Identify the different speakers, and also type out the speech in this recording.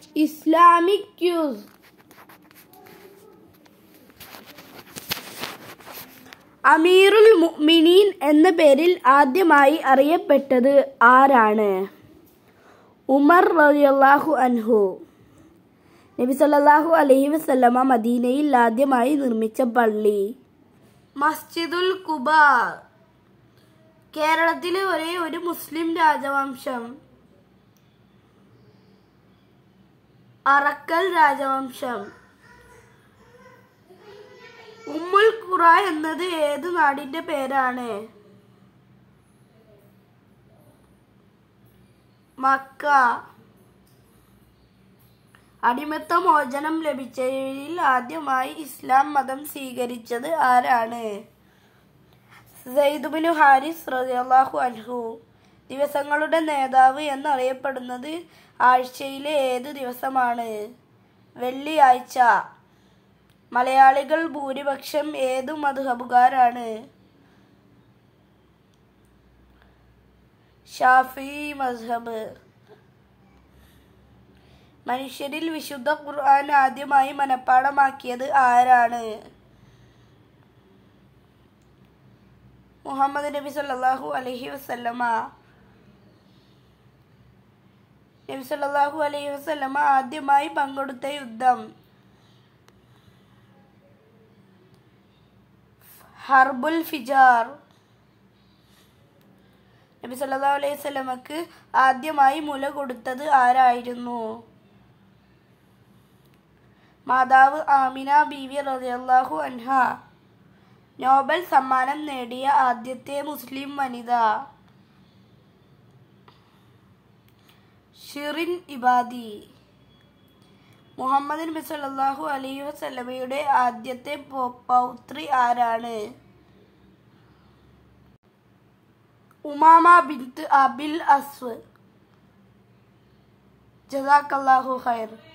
Speaker 1: Islamic quiz അമീറുൽ മുഅ്മിനീൻ എന്ന പേരിൽ ആദ്യമായി അറിയപ്പെട്ടത് ആരാണ് ഉമർ റളിയല്ലാഹു അൻഹു നബി സല്ലല്ലാഹു അലൈഹി വസല്ലമ മദീനയിൽ ആദ്യമായി നിർമ്മിച്ച പള്ളി മസ്ജിദുൽ കുബ കേരളത്തിലെ ഒരേ ഒരു മുസ്ലിം രാജവംശം അറക്കൽ രാജവംശം ഉമ്മുൽ ഖുറ എന്നത് ഏത് നാടിന്റെ പേരാണ് മക്ക അടിമത്ത മോചനം ലഭിച്ചവരിൽ ആദ്യമായി ഇസ്ലാം മതം സ്വീകരിച്ചത് ആരാണ് സെയ്ദുബിനു ഹാരിസ് റളിയല്ലാഹു അൻഹു ദിവസങ്ങളുടെ നേതാവ് എന്നറിയപ്പെടുന്നത് ആഴ്ചയിലെ ഏത് ദിവസമാണ് വെള്ളിയാഴ്ച മലയാളികൾ ഭൂരിപക്ഷം ഏതു മധുഹബുകാരാണ് ഷാഫി മസ്ഹബ് മനുഷ്യരിൽ വിശുദ്ധ ഖുർആൻ ആദ്യമായി മനഃപ്പാടമാക്കിയത് ആരാണ് മുഹമ്മദ് നബി സല്ലല്ലാഹു അലൈഹി വസല്ലമ നബി സല്ലല്ലാഹു അലൈഹി വസല്ലമ ആദ്യമായി പങ്കെടുത്ത യുദ്ധം ഹർബുൽ ഫിജാർ നബി സല്ലല്ലാഹു അലൈഹി വസല്ലമക്ക് ആദ്യമായി മുല കൊടുത്തത് ആരായിരുന്നു മാതാവ് ആമിന ബീവി റളിയല്ലാഹു അൻഹ നോബൽ സമ്മാനം നേടിയ ആദ്യത്തെ മുസ്ലിം വനിത ഷിറിൻ ഇബാദി മുഹമ്മദ് നബി സല്ലല്ലാഹു അലൈഹി വസല്ലമയുടെ ആദ്യത്തെ പൗ- പൗത്രി ആരാണ് ഉമാമ ബിൻത്ത് അബിൽ അസ്വ് ജസാക്കല്ലാഹു ഖൈർ